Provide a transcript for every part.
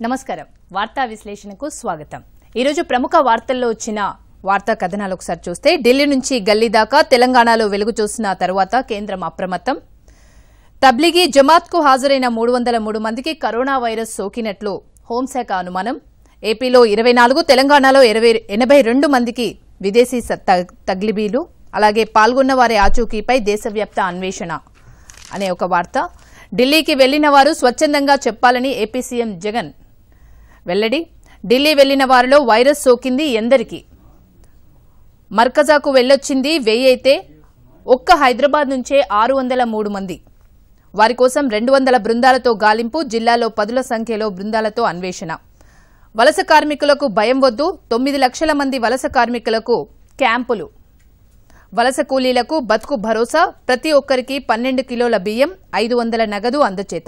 నమస్కారం వార్తా విశ్లేషణకు స్వాగతం ఈరోజు ప్రముఖ వార్తల్లో వచ్చిన వార్తా కథనాలు ఒకసారి చూస్తే ఢిల్లీ నుంచి గల్లీ దాకా తెలంగాణలో వెలుగు చూసిన తరువాత కేంద్రం అప్రమత్తం తబ్లిగీ జమాత్కు హాజరైన మూడు వందల మూడు మందికి కరోనా వైరస్ సోకినట్లు హోంశాఖ అనుమానం ఏపీలో ఇరవై నాలుగు తెలంగాణలో ఇరవై ఎనభై రెండు మందికి విదేశీ స- త- తగ్లిబీలు అలాగే పాల్గొన్న వారి ఆచూకీపై దేశవ్యాప్త అన్వేషణ అనే ఒక వార్త ఢిల్లీకి వెళ్లిన వారు స్వచ్ఛందంగా చెప్పాలని ఏపీ సీఎం జగన్ వెల్లడి ఢిల్లీ వెళ్లిన వారిలో వైరస్ సోకింది ఎందరికీ మర్కజాకు వెళ్ళొచ్చింది వెయ్యి అయితే ఒక్క హైదరాబాద్ నుంచే ఆరు వందల మూడు మంది వారి కోసం రెండు వందల బృందాలతో గాలింపు జిల్లాలో పదుల సంఖ్యలో బృందాలతో అన్వేషణ వలస కార్మికులకు భయం వద్దు తొమ్మిది లక్షల మంది వలస కార్మికులకు క్యాంపులు వలస కూలీలకు బతుకు భరోసా ప్రతి ఒక్కరికి పన్నెండు కిలోల బియ్యం ఐదు వందల నగదు అందచేత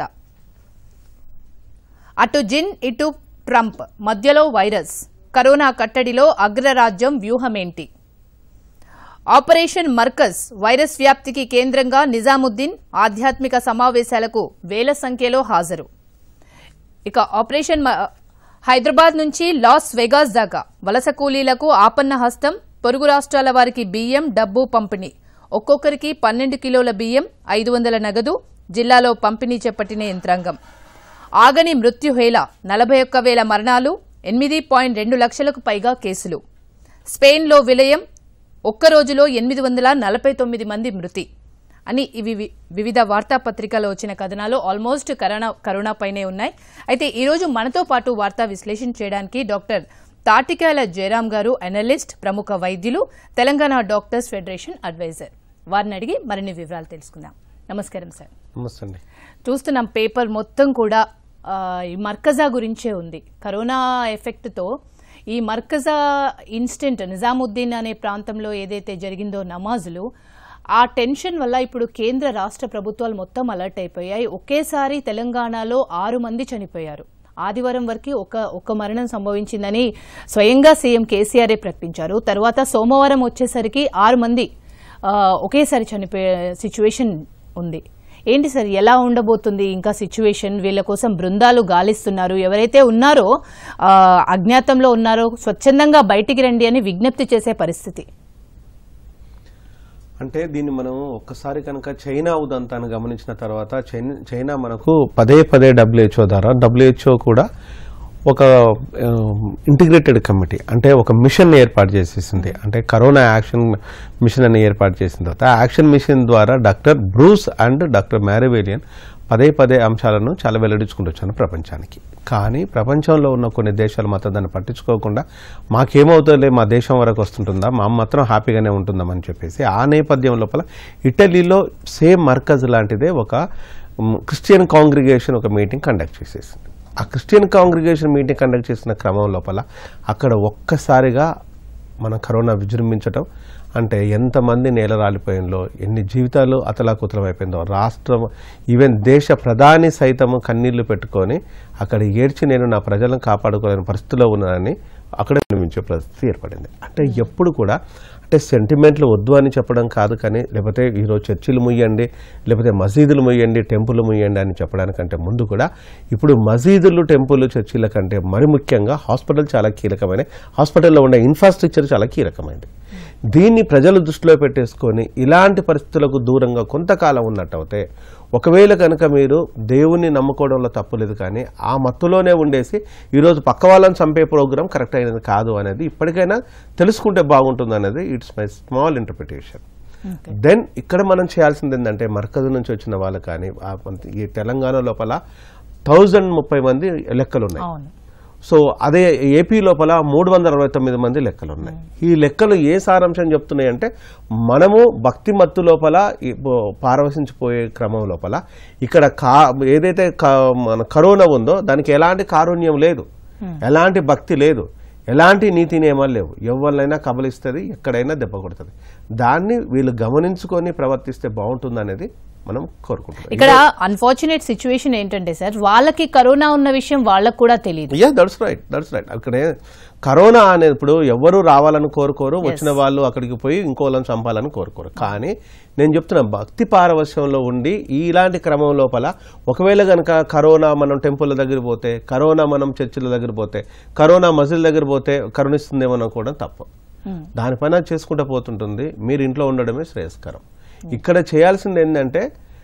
అటు జిన్ ఇటు ట్రంప్ మధ్యలో వైరస్ కరోనా కట్టడిలో అగ్రరాజ్యం వ్యూహమేంటి ఆపరేషన్ మర్కజ్ వైరస్ వ్యాప్తికి కేంద్రంగా నిజాముద్దీన్ ఆధ్యాత్మిక సమావేశాలకు వేల సంఖ్యలో హాజరు ఇక ఆపరేషన్ మ- హైదరాబాద్ నుంచి లాస్ వెగాస్ దాకా వలస కూలీలకు ఆపన్న హస్తం పొరుగు రాష్ట్రాల వారికి బియ్యం డబ్బు పంపిణీ ఒక్కొక్కరికి పన్నెండు కిలోల బియ్యం ఐదు వందల నగదు జిల్లాలో పంపిణీ చేపట్టిన యంత్రాంగం ఆగని మృత్యుహేళ నలభై ఒక్క వేల మరణాలు ఎనిమిది పాయింట్ రెండు లక్షలకు పైగా కేసులు స్పెయిన్లో విలయం ఒక్క రోజులో ఎనిమిది వందల నలభై తొమ్మిది మంది మృతి అని ఇవి వి- వివిధ వార్తాపత్రికలో వచ్చిన కథనాలు ఆల్మోస్ట్ కరోనా కరోనా పైనే ఉన్నాయి అయితే ఈరోజు మనతో పాటు వార్తా విశ్లేషణ చేయడానికి డాక్టర్ తాటికాయల జయరాం గారు అనలిస్ట్ ప్రముఖ వైద్యులు తెలంగాణ డాక్టర్స్ ఫెడరేషన్ అడ్వైజర్ వారిని అడిగి మరిన్ని వివరాలు తెలుసుకుందాం నమస్కారం సార్ నమస్తే అండి చూస్తున్నాం పేపర్ మొత్తం కూడా ఆ, ఈ మర్కజా గురించే ఉంది కరోనా ఎఫెక్ట్తో ఈ మర్కజా ఇన్స్టెంట్ నిజాముద్దీన్ అనే ప్రాంతంలో ఏదైతే జరిగిందో నమాజులు ఆ టెన్షన్ వల్ల ఇప్పుడు కేంద్ర రాష్ట్ర ప్రభుత్వాలు మొత్తం అలర్ట్ అయిపోయాయి ఒకేసారి తెలంగాణలో ఆరు మంది చనిపోయారు ఆదివారం వరకు ఒక ఒక మరణం సంభవించిందని స్వయంగా సీఎం కేసీఆరే ప్రకటించారు తర్వాత సోమవారం వచ్చేసరికి ఆరు మంది ఆ, ఒకేసారి చనిపోయే సిచ్యువేషన్ ఉంది ఏంటి సార్ ఎలా ఉండబోతుంది ఇంకా సిచ్యువేషన్ వీళ్ళ కోసం బృందాలు గాలిస్తున్నారు ఎవరైతే ఉన్నారో ఆ, అజ్ఞాతంలో ఉన్నారో స్వచ్ఛందంగా బయటికి రండి అని విజ్ఞప్తి చేసే పరిస్థితి అంటే దీన్ని మనం ఒక్కసారి కనుక చైనా ఉదంతాన్ని గమనించిన తర్వాత చైనా చైనా మనకు పదే పదే డబ్ల్యూహెచ్ఓ ద్వారా డబ్ల్యూహెచ్ఓ కూడా ఒక ఇంటిగ్రేటెడ్ కమిటీ అంటే ఒక మిషన్ ఏర్పాటు చేసేసింది అంటే కరోనా యాక్షన్ మిషన్ అని ఏర్పాటు చేసిన తర్వాత ఆ యాక్షన్ మిషన్ ద్వారా డాక్టర్ బ్రూస్ అండ్ డాక్టర్ మ్యారివేలియన్ పదే పదే అంశాలను చాలా వెల్లడించుకుంటూ వచ్చాను ప్రపంచానికి కానీ ప్రపంచంలో ఉన్న కొన్ని దేశాలు మాత్రం దాన్ని పట్టించుకోకుండా మాకేమవుతుందిలే మా దేశం వరకు వస్తుంటుందా మా మాత్రం హ్యాపీగానే ఉంటుందామని చెప్పేసి ఆ నేపథ్యం లోపల ఇటలీలో సేమ్ మర్కజ్ లాంటిదే ఒక మ్, క్రిస్టియన్ కాంగ్రిగేషన్ ఒక మీటింగ్ కండక్ట్ చేసేసింది ఆ క్రిస్టియన్ కాంగ్రిగేషన్ మీటింగ్ కండక్ట్ చేసిన క్రమం లోపల అక్కడ ఒక్కసారిగా మన కరోనా విజృంభించటం అంటే ఎంతమంది నేల రాలిపోయిందో ఎన్ని జీవితాలు అతలాకుతలం అయిపోయిందో రాష్ట్రం ఈవెన్ దేశ ప్రధాని సైతము కన్నీళ్లు పెట్టుకొని అక్కడ ఏడ్చి నేను నా ప్రజలను కాపాడుకోలేని పరిస్థితిలో ఉన్నానని అక్కడ నిర్మించే పరిస్థితి ఏర్పడింది అంటే ఎప్పుడు కూడా అంటే సెంటిమెంట్లు వద్దు అని చెప్పడం కాదు కానీ లేకపోతే ఈరోజు చర్చిలు ముయ్యండి లేకపోతే మసీదులు ముయ్యండి టెంపుల్ ముయ్యండి అని చెప్పడానికంటే ముందు కూడా ఇప్పుడు మసీదులు టెంపుల్ చర్చిల కంటే మరి ముఖ్యంగా హాస్పిటల్ చాలా కీలకమైన హాస్పిటల్లో ఉండే ఇన్ఫ్రాస్ట్రక్చర్ చాలా కీలకమైనది దీన్ని ప్రజలు దృష్టిలో పెట్టేసుకొని ఇలాంటి పరిస్థితులకు దూరంగా కొంతకాలం ఉన్నట్టయితే ఒకవేళ కనుక మీరు దేవుణ్ణి నమ్ముకోవడంలో తప్పులేదు కానీ ఆ మత్తులోనే ఉండేసి ఈరోజు పక్క వాళ్ళని చంపే ప్రోగ్రామ్ కరెక్ట్ అయినది కాదు అనేది ఇప్పటికైనా తెలుసుకుంటే బాగుంటుంది అనేది it's my small interpretation then ఇక్కడ మనం చేయాల్సింది ఏంటంటే మర్కజు నుంచి వచ్చిన వాళ్ళు కానీ ఆ కొంత- ఈ తెలంగాణ లోపల థౌజండ్ ముప్పై మంది లెక్కలు ఉన్నాయి అవును సో అదే ఏపీ లోపల మూడు వందల అరవై తొమ్మిది మంది లెక్కలు ఉన్నాయి ఈ లెక్కలు ఏ సారాంశం చెప్తున్నాయి అంటే మనము భక్తి మత్తు లోపల ఈ బో- పారవశించిపోయే క్రమం లోపల ఇక్కడ కా ఏదైతే క- మన కరోనా ఉందో దానికి ఎలాంటి కారుణ్యం లేదు ఎలాంటి భక్తి లేదు ఎలాంటి నీతి నియమాలు లేవు ఎవరినైనా కబలిస్తుంది ఎక్కడైనా దెబ్బ కొడుతుంది దాన్ని వీళ్ళు గమనించుకొని ప్రవర్తిస్తే బాగుంటుంది అనేది మనం కోరుకుంటున్నాం ఇక్కడ అన్ఫార్చునేట్ సిచ్యువేషన్ ఏంటంటే సార్ వాళ్ళకి కరోనా ఉన్న విషయం వాళ్ళకు కూడా తెలియదు yeah that's right that's right అక్కడే కరోనా అనేది ఇప్పుడు ఎవరు రావాలని కోరుకోరు వచ్చిన వాళ్ళు అక్కడికి పోయి ఇంకోళ్ళని చంపాలని కోరుకోరు కానీ నేను చెప్తున్నా భక్తి పారవశ్యంలో ఉండి ఇలాంటి క్రమం లోపల ఒకవేళ కనుక కరోనా మనం టెంపుల్ దగ్గర పోతే కరోనా మనం చర్చిల దగ్గర పోతే కరోనా మజిల్ దగ్గర పోతే కరుణిస్తుందేమో అనుకోవడం తప్పు దానిపైన చేసుకుంటూ పోతుంటుంది మీరు ఇంట్లో ఉండడమే శ్రేయస్కరం ఇక్కడ చేయాల్సింది ఏంటంటే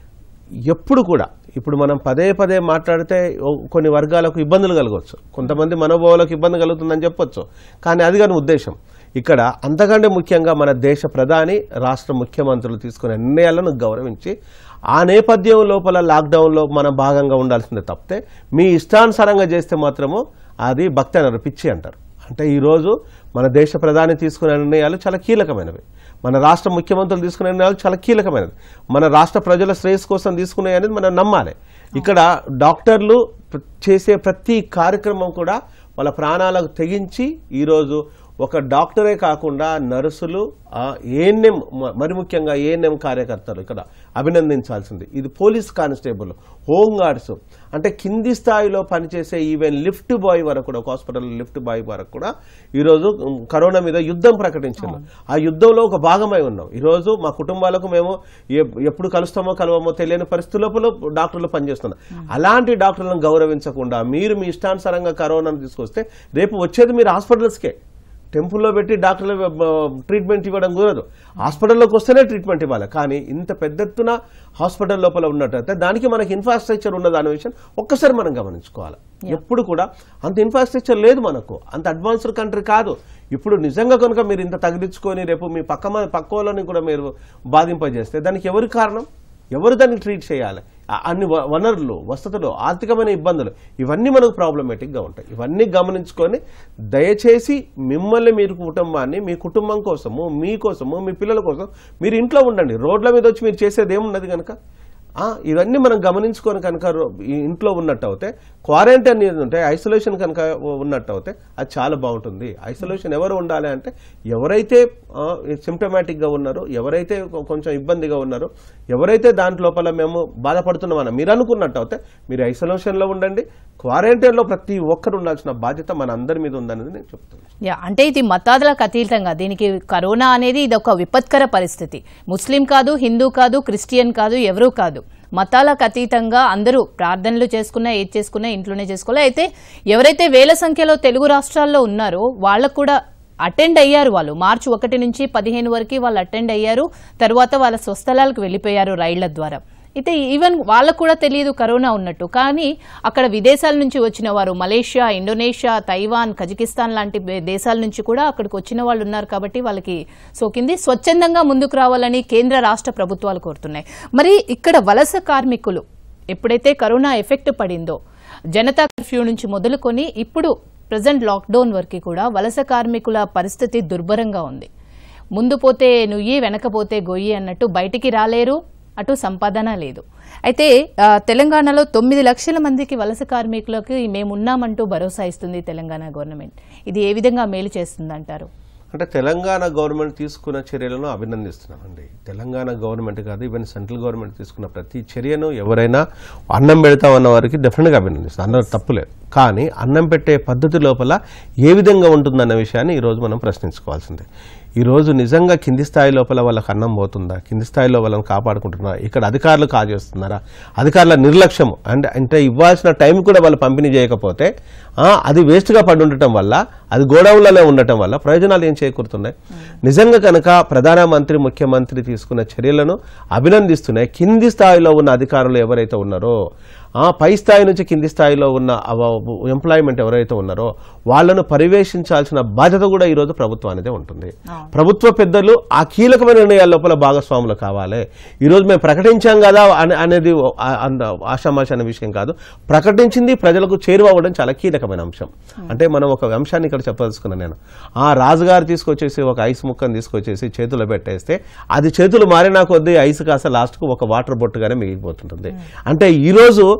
ఎప్పుడు కూడా ఇప్పుడు మనం పదే పదే మాట్లాడితే ఓ- కొన్ని వర్గాలకు ఇబ్బందులు కలగవచ్చు కొంతమంది మనోభావాలకు ఇబ్బంది కలుగుతుందని చెప్పొచ్చు కానీ అది కాని ఉద్దేశం ఇక్కడ అంతకంటే ముఖ్యంగా మన దేశ ప్రధాని రాష్ట్ర ముఖ్యమంత్రులు తీసుకునే నిర్ణయాలను గౌరవించి ఆ నేపథ్యం లోపల లాక్డౌన్లో మనం భాగంగా ఉండాల్సిందే తప్పితే మీ ఇష్టానుసారంగా చేస్తే మాత్రము అది భక్తి అన్నారు పిచ్చి అంటారు అంటే ఈరోజు మన దేశ ప్రధాని తీసుకునే నిర్ణయాలు చాలా కీలకమైనవి మన రాష్ట్ర ముఖ్యమంత్రులు తీసుకునే నిర్ణయాలు చాలా కీలకమైనది మన రాష్ట్ర ప్రజల శ్రేయస్ కోసం తీసుకునే అనేది మనం నమ్మాలి ఇక్కడ డాక్టర్లు ప్ర- చేసే ప్రతి కార్యక్రమం కూడా వాళ్ళ ప్రాణాలకు తెగించి ఈరోజు ఒక డాక్టరే కాకుండా నర్సులు ఏఎన్ఎం మరి ముఖ్యంగా ఏఎన్ఎం కార్యకర్తలు ఇక్కడ అభినందించాల్సింది ఇది పోలీస్ కానిస్టేబుల్ హోమ్ గార్డ్స్ అంటే కింది స్థాయిలో పనిచేసే ఈవెన్ లిఫ్ట్ బాయ్ వరకు కూడా ఒక హాస్పిటల్ లిఫ్ట్ బాయ్ వరకు కూడా ఈరోజు ఉమ్, కరోనా మీద యుద్ధం ప్రకటించారు ఆ యుద్ధంలో ఒక భాగమై ఉన్నాం ఈరోజు మా కుటుంబాలకు మేము ఎ- ఎప్పుడు కలుస్తామో కలవమో తెలియని పరిస్థితుల్లో డాక్టర్లు పనిచేస్తున్నాం అలాంటి డాక్టర్లను గౌరవించకుండా మీరు మీ ఇష్టానుసారంగా కరోనాను తీసుకొస్తే రేపు వచ్చేది మీరు హాస్పిటల్స్కే టెంపుల్లో పెట్టి డాక్టర్లు ఆ, ట్రీట్మెంట్ ఇవ్వడం కుదరదు హాస్పిటల్లోకి వస్తేనే ట్రీట్మెంట్ ఇవ్వాలి కానీ ఇంత పెద్ద ఎత్తున హాస్పిటల్ లోపల ఉన్నట్టయితే దానికి మనకి ఇన్ఫ్రాస్ట్రక్చర్ ఉన్నది అనే విషయం ఒక్కసారి మనం గమనించుకోవాలి ఎప్పుడు కూడా అంత ఇన్ఫ్రాస్ట్రక్చర్ లేదు మనకు అంత అడ్వాన్స్డ్ కంట్రీ కాదు ఇప్పుడు నిజంగా కనుక మీరు ఇంత తగిలించుకొని రేపు మీ పక్క మ- పక్క వాళ్ళని కూడా మీరు బాధింపజేస్తే దానికి ఎవరి కారణం ఎవరు దాన్ని ట్రీట్ చేయాలి ఆ అన్ని వ- వనరులు వసతులు ఆర్థికమైన ఇబ్బందులు ఇవన్నీ మనకు ప్రాబ్లమేటిక్గా ఉంటాయి ఇవన్నీ గమనించుకొని దయచేసి మిమ్మల్ని మీరు కుటుంబాన్ని మీ కుటుంబం కోసము మీ కోసము మీ పిల్లల కోసం మీరు ఇంట్లో ఉండండి రోడ్ల మీద వచ్చి మీరు చేసేది ఏమున్నది కనుక ఆ, ఇవన్నీ మనం గమనించుకొని కనుక రో- ఈ ఇంట్లో ఉన్నట్టు అవుతే క్వారంటైన్ అనేది ఉంటే ఐసోలేషన్ కనుక ఉన్నట్టు అవుతే అది చాలా బాగుంటుంది ఐసోలేషన్ ఎవరు ఉండాలి అంటే ఎవరైతే సిమ్టమాటిక్ గా ఉన్నారో ఎవరైతే కొ- కొంచెం ఇబ్బందిగా ఉన్నారో ఎవరైతే దాంట్ లోపల మేము బాధపడుతున్నామని మీరు అనుకున్నట్టు అయితే మీరు ఐసోలేషన్ లో ఉండండి క్వారంటైన్ లో ప్రతి ఒక్కరు ఉండాల్సిన బాధ్యత మన అందరి మీద ఉందనేది నేను చెప్తున్నాను యా అంటే ఇది మతాదులకు అతీతంగా దీనికి కరోనా అనేది ఇది ఒక విపత్కర పరిస్థితి ముస్లిం కాదు హిందూ కాదు క్రిస్టియన్ కాదు ఎవరూ కాదు మతాలకు అతీతంగా అందరూ ప్రార్థనలు చేసుకున్నా ఏది చేసుకున్నా ఇంట్లోనే చేసుకోవాలి అయితే ఎవరైతే వేల సంఖ్యలో తెలుగు రాష్ట్రాల్లో ఉన్నారో వాళ్ళకు కూడా అటెండ్ అయ్యారు వాళ్ళు మార్చి ఒకటి నుంచి పదిహేను వరకు వాళ్ళు అటెండ్ అయ్యారు తర్వాత వాళ్ళ స్వస్థలాలకు వెళ్ళిపోయారు రైళ్ల ద్వారా అయితే ఈవెన్ వాళ్ళకు కూడా తెలియదు కరోనా ఉన్నట్టు కానీ అక్కడ విదేశాల నుంచి వచ్చిన వారు మలేషియా ఇండోనేషియా తైవాన్ కజకిస్తాన్ లాంటి బే- దేశాల నుంచి కూడా అక్కడికి వచ్చిన వాళ్ళు ఉన్నారు కాబట్టి వాళ్ళకి సోకింది స్వచ్ఛందంగా ముందుకు రావాలని కేంద్ర రాష్ట్ర ప్రభుత్వాలు కోరుతున్నాయి మరి ఇక్కడ వలస కార్మికులు ఎప్పుడైతే కరోనా ఎఫెక్ట్ పడిందో జనతా కర్ఫ్యూ నుంచి మొదలుకొని ఇప్పుడు ప్రజెంట్ లాక్డౌన్ వరకు కూడా వలస కార్మికుల పరిస్థితి దుర్భరంగా ఉంది ముందు పోతే నుయ్యి వెనకపోతే గొయ్యి అన్నట్టు బయటికి రాలేరు అటు సంపాదన లేదు అయితే ఆ, తెలంగాణలో తొమ్మిది లక్షల మందికి వలస కార్మికులకి మేమున్నామంటూ భరోసా ఇస్తుంది తెలంగాణ గవర్నమెంట్ ఇది ఏ విధంగా మేలు చేస్తుందంటారు అంటే తెలంగాణ గవర్నమెంట్ తీసుకున్న చర్యలను అభినందిస్తున్నామండి తెలంగాణ గవర్నమెంట్ కాదు ఈవెన్ సెంట్రల్ గవర్నమెంట్ తీసుకున్న ప్రతి చర్యను ఎవరైనా అన్నం పెడతామన్న వారికి డెఫినెట్గా అభినందిస్తాం అందులో తప్పులేదు కానీ అన్నం పెట్టే పద్ధతి లోపల ఏ విధంగా ఉంటుందన్న విషయాన్ని ఈరోజు మనం ప్రశ్నించుకోవాల్సిందే ఈరోజు నిజంగా కింది స్థాయి లోపల వాళ్ళకి అన్నం పోతుందా కింది స్థాయిలో వాళ్ళని కాపాడుకుంటున్నారా ఇక్కడ అధికారులు కాజేస్తున్నారా అధికారుల నిర్లక్ష్యం అంటే అంటే ఇవ్వాల్సిన టైం కూడా వాళ్ళు పంపిణీ చేయకపోతే ఆ, అది వేస్ట్గా పడి ఉండటం వల్ల అది గోడౌన్లలో ఉండటం వల్ల ప్రయోజనాలు ఏం చేకూరుతున్నాయి నిజంగా కనుక ప్రధానమంత్రి ముఖ్యమంత్రి తీసుకున్న చర్యలను అభినందిస్తున్నాయి కింది స్థాయిలో ఉన్న అధికారులు ఎవరైతే ఉన్నారో ఆ పై స్థాయి నుంచి కింది స్థాయిలో ఉన్న ఎంప్లాయ్మెంట్ ఎవరైతే ఉన్నారో వాళ్ళను పర్యవేక్షించాల్సిన బాధ్యత కూడా ఈరోజు ప్రభుత్వానిదే ఉంటుంది ప్రభుత్వ పెద్దలు ఆ కీలకమైన నిర్ణయాల లోపల భాగస్వాములు కావాలి ఈరోజు మేము ప్రకటించాం కదా అనే- అనేది ఆ- అంద ఆషామాష అనే విషయం కాదు ప్రకటించింది ప్రజలకు చేరువవ్వడం చాలా కీలకమైన అంశం అంటే మనం ఒక అంశాన్ని ఇక్కడ చెప్పదలుచుకున్నాను నేను ఆ రాజుగారు తీసుకొచ్చేసి ఒక ఐస్ ముక్కను తీసుకొచ్చేసి చేతిలో పెట్టేస్తే అది చేతులు మారినా కొద్దీ ఐస్ కాస్త లాస్ట్కు ఒక వాటర్ బొట్టుగానే మిగిలిపోతుంటుంది అంటే ఈరోజు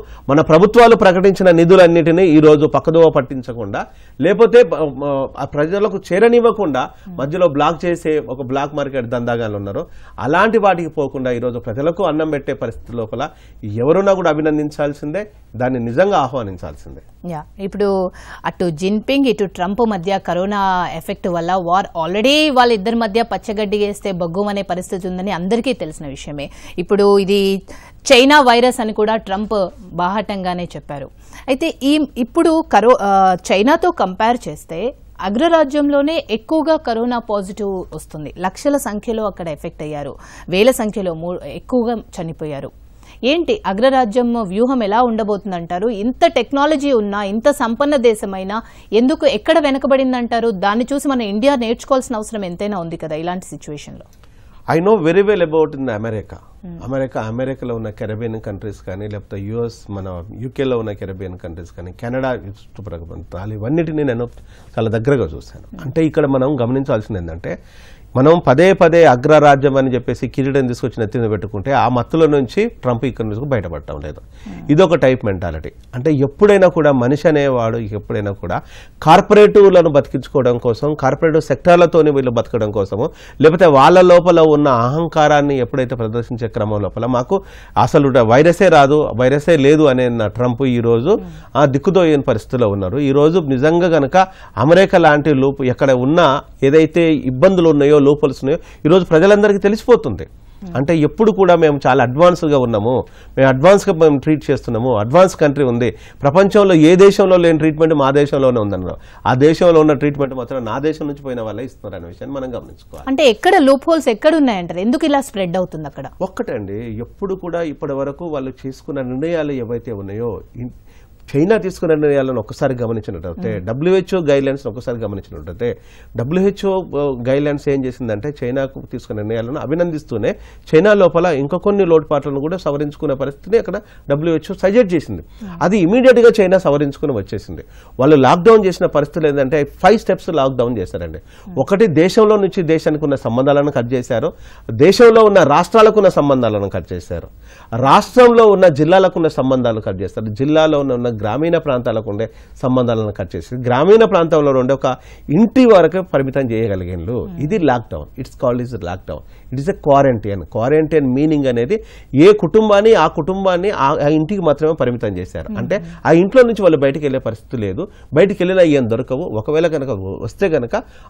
మన ప్రభుత్వాలు ప్రకటించిన నిధులన్నిటినీ ఈ రోజు పక్కదోవ పట్టించకుండా లేకపోతే ప- మ- ఆ ప్రజలకు చేరనివ్వకుండా మధ్యలో బ్లాక్ చేసే ఒక బ్లాక్ మార్కెట్ దందాగాలు ఉన్నారు అలాంటి వాటికి పోకుండా ఈ రోజు ప్రజలకు అన్నం పెట్టే పరిస్థితి లోపల ఎవరున్నా కూడా అభినందించాల్సిందే దాన్ని నిజంగా ఆహ్వానించాల్సిందే యా ఇప్పుడు అటు జిన్పింగ్ ఇటు ట్రంప్ మధ్య కరోనా ఎఫెక్ట్ వల్ల వార్ ఆల్రెడీ వాళ్ళిద్దరి మధ్య పచ్చగడ్డి వేస్తే బగ్గుమనే పరిస్థితి ఉందని అందరికీ తెలిసిన విషయమే ఇప్పుడు ఇది చైనా వైరస్ అని కూడా ట్రంప్ బాహటంగానే చెప్పారు అయితే ఈ ఇప్పుడు కరో ఆ, చైనాతో కంపేర్ చేస్తే అగ్రరాజ్యంలోనే ఎక్కువగా కరోనా పాజిటివ్ వస్తుంది లక్షల సంఖ్యలో అక్కడ ఎఫెక్ట్ అయ్యారు వేల సంఖ్యలో మూ- ఎక్కువగా చనిపోయారు ఏంటి అగ్రరాజ్యం వ్యూహం ఎలా ఉండబోతుందంటారు ఇంత టెక్నాలజీ ఉన్నా ఇంత సంపన్న దేశమైనా ఎందుకు ఎక్కడ వెనకబడిందంటారు దాన్ని చూసి మన ఇండియా నేర్చుకోవాల్సిన అవసరం ఎంతైనా ఉంది కదా ఇలాంటి సిచ్యువేషన్లో I know very well about in America America అమెరికాలో ఉన్న కెరబియన్ కంట్రీస్ కానీ లేకపోతే యుఎస్ మన యూకేలో ఉన్న కెరబియన్ కంట్రీస్ కానీ కెనడా చుట్టుపక్కల ప్రాంతాలు ఇవన్నిటిని నేను చాలా దగ్గరగా చూశాను అంటే ఇక్కడ మనం గమనించాల్సింది ఏంటంటే మనం పదే పదే అగ్రరాజ్యం అని చెప్పేసి కిరీటం తీసుకొచ్చి నెత్తిన పెట్టుకుంటే ఆ మత్తుల నుంచి ట్రంప్ ఇక్కడ నుంచి బయటపడటం లేదు ఇదొక టైప్ మెంటాలిటీ అంటే ఎప్పుడైనా కూడా మనిషి అనేవాడు ఎప్పుడైనా కూడా కార్పొరేటివ్లను బతికించుకోవడం కోసం కార్పొరేటివ్ సెక్టార్లతోని వీళ్ళు బతకడం కోసము లేకపోతే వాళ్ళ లోపల ఉన్న అహంకారాన్ని ఎప్పుడైతే ప్రదర్శించే క్రమం లోపల మాకు అసలు వైరసే రాదు వైరసే లేదు అనే నా ట్రంప్ ఈ రోజు ఆ దిక్కుదోయని పరిస్థితిలో ఉన్నారు ఈ రోజు నిజంగా గనక అమెరికా లాంటి లోపు ఎక్కడ ఉన్న ఏదైతే ఇబ్బందులు ఉన్నాయో లోపల్స్ ఉన్నాయో ఈ రోజు ప్రజలందరికీ తెలిసిపోతుంది అంటే ఎప్పుడు కూడా మేము చాలా అడ్వాన్స్గా ఉన్నాము మేము అడ్వాన్స్గా మేము ట్రీట్ చేస్తున్నాము అడ్వాన్స్ కంట్రీ ఉంది ప్రపంచంలో ఏ దేశంలో లేని ట్రీట్మెంట్ మా దేశంలోనే ఉందన్నారు ఆ దేశంలో ఉన్న ట్రీట్మెంట్ మాత్రం నా దేశం నుంచి పోయిన వాళ్ళే ఇస్తున్నారు అనే విషయాన్ని మనం గమనించుకోవాలి అంటే ఎక్కడ లూప్ హోల్స్ ఎక్కడ ఉన్నాయంటారు ఎందుకు ఇలా స్ప్రెడ్ అవుతుంది అక్కడ ఒక్కటండి ఎప్పుడు కూడా ఇప్పటి వరకు వాళ్ళు చేసుకున్న నిర్ణయాలు ఏవైతే ఉన్నాయో ఇన్- చైనా తీసుకున్న నిర్ణయాలను ఒకసారి గమనించినట్టయితే డబ్ల్యూహెచ్ఓ గైడ్ లైన్స్ ఒకసారి గమనించినట్టయితే డబ్ల్యూహెచ్ఓ గైడ్ లైన్స్ ఏం చేసిందంటే చైనాకు తీసుకున్న నిర్ణయాలను అభినందిస్తూనే చైనా లోపల ఇంకా కొన్ని లోటుపాట్లను కూడా సవరించుకునే పరిస్థితిని అక్కడ డబ్ల్యూహెచ్ఓ సజెస్ట్ చేసింది అది ఇమీడియట్ గా చైనా సవరించుకుని వచ్చేసింది వాళ్ళు లాక్డౌన్ చేసిన పరిస్థితులు ఏంటంటే ఫైవ్ స్టెప్స్ లాక్డౌన్ చేశారండి ఒకటి దేశంలో నుంచి దేశానికి ఉన్న సంబంధాలను కట్ చేశారు దేశంలో ఉన్న రాష్ట్రాలకు ఉన్న సంబంధాలను కట్ చేశారు రాష్ట్రంలో ఉన్న జిల్లాలకు ఉన్న సంబంధాలు కట్ చేస్తారు జిల్లాలో ఉన్న ఉన్న గ్రామీణ ప్రాంతాలకు ఉండే సంబంధాలను కట్ చేసి గ్రామీణ ప్రాంతంలో ఉండే ఒక ఇంటి వరకు పరిమితం చేయగలిగినలు ఇది lockdown it's called is lockdown it is a quarantine quarantine meaning అనేది ఏ కుటుంబాన్ని ఆ కుటుంబాన్ని ఆ ఆ ఇంటికి మాత్రమే పరిమితం చేశారు అంటే ఆ ఇంట్లో నుంచి వాళ్ళు బయటికి వెళ్ళే పరిస్థితి లేదు బయటికి వెళ్ళినా ఏం దొరకవు ఒకవేళ కనుక వస్తే కనుక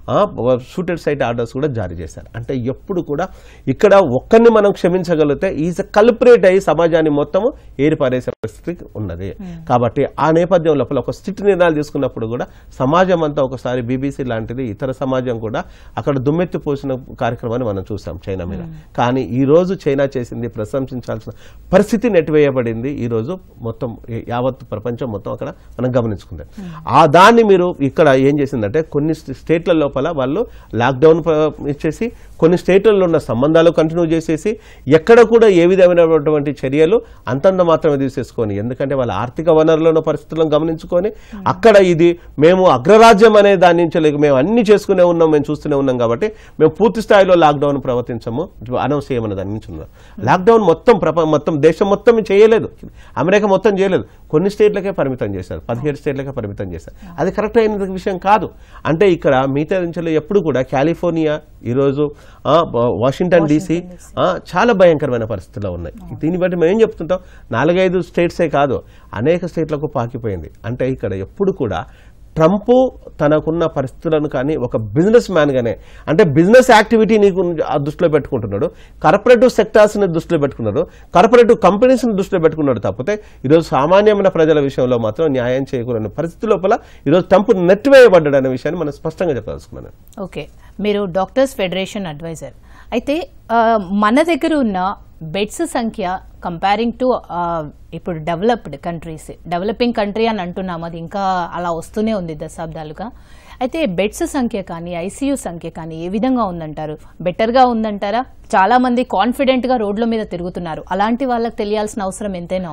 షూటెడ్ సైట్ ఆర్డర్స్ కూడా జారీ చేశారు అంటే ఎప్పుడు కూడా ఇక్కడ ఒక్కరిని మనం క్షమించగలిగితే ఈజ్ కల్పరేట్ అయ్యి సమాజాన్ని మొత్తము ఏరి పారేసే పరిస్థితి ఉన్నది కాబట్టి ఆ నేపథ్యం లోపల ఒక స్ట్రిక్ట్ నిర్ణయాలు తీసుకున్నప్పుడు కూడా సమాజం అంతా ఒకసారి బీబీసీ లాంటిది ఇతర సమాజం కూడా అక్కడ దుమ్మెత్తి పోసిన కార్యక్రమాన్ని మనం చూసాం చైనా మీద కానీ ఈ రోజు చైనా చేసింది ప్రశంసించాల్సిన పరిస్థితి నెట్టివేయబడింది ఈ రోజు మొత్తం యావత్ ప్రపంచం మొత్తం అక్కడ మనం గమనించుకుంది ఆ దాన్ని మీరు ఇక్కడ ఏం చేసిందంటే కొన్ని స్టే- స్టేట్ల లోపల వాళ్ళు లాక్డౌన్ ప- ఇచ్చేసి కొన్ని స్టేట్లలో ఉన్న సంబంధాలు కంటిన్యూ చేసేసి ఎక్కడ కూడా ఏ విధమైనటువంటి చర్యలు అంతంత మాత్రమే తీసేసుకొని ఎందుకంటే వాళ్ళ ఆర్థిక వనరులను పరిస్థితులను గమనించుకొని అక్కడ ఇది మేము అగ్రరాజ్యం అనే దాని నుంచి లేక మేము అన్ని చేసుకునే ఉన్నాం మేము చూస్తూనే ఉన్నాం కాబట్టి మేము పూర్తి స్థాయిలో లాక్డౌన్ ప్రవర్తించము అనౌన్స్ చేయమన్న దాని నుంచి ఉన్నాం లాక్డౌన్ మొత్తం ప్రప మొత్తం దేశం మొత్తం చేయలేదు అమెరికా మొత్తం చేయలేదు కొన్ని స్టేట్లకే పరిమితం చేశారు పదిహేడు స్టేట్లకే పరిమితం చేశారు అది కరెక్ట్ అయిన విషయం కాదు అంటే ఇక్కడ మిగతా నుంచి ఎప్పుడు కూడా కాలిఫోర్నియా ఈరోజు ఆ, బ- వాషింగ్టన్ డీసీ ఆ, చాలా భయంకరమైన పరిస్థితుల్లో ఉన్నాయి దీన్ని బట్టి మేము ఏం చెప్తుంటాం నాలుగైదు స్టేట్సే కాదు అనేక స్టేట్లకు పాకిపోయింది అంటే ఇక్కడ ఎప్పుడు కూడా ట్రంప్ తనకున్న పరిస్థితులను కానీ ఒక బిజినెస్ మ్యాన్గానే అంటే బిజినెస్ యాక్టివిటీ నీకు ఆ దృష్టిలో పెట్టుకుంటున్నాడు కార్పొరేటివ్ సెక్టార్స్ని దృష్టిలో పెట్టుకున్నాడు కార్పొరేటివ్ కంపెనీస్ని దృష్టిలో పెట్టుకున్నాడు తప్పితే ఈరోజు సామాన్యమైన ప్రజల విషయంలో మాత్రం న్యాయం చేయకూడని పరిస్థితి లోపల ఈరోజు ట్రంప్ నెట్టివేయబడ్డాడు అనే విషయాన్ని మనం స్పష్టంగా చెప్పదలుచుకున్నాను ఓకే మీరు డాక్టర్స్ ఫెడరేషన్ అడ్వైజర్ అయితే ఆ, మన దగ్గర ఉన్న బెడ్స్ సంఖ్య కంపేరింగ్ టు ఇప్పుడు డెవలప్డ్ కంట్రీస్ డెవలపింగ్ కంట్రీ అని అంటున్నాం అది ఇంకా అలా వస్తూనే ఉంది దశాబ్దాలుగా అయితే బెడ్స్ సంఖ్య కానీ ఐసీయూ సంఖ్య కానీ ఏ విధంగా ఉందంటారు బెటర్గా ఉందంటారా చాలా మంది కాన్ఫిడెంట్గా రోడ్ల మీద తిరుగుతున్నారు అలాంటి వాళ్ళకి తెలియాల్సిన అవసరం ఎంతైనా ఉంది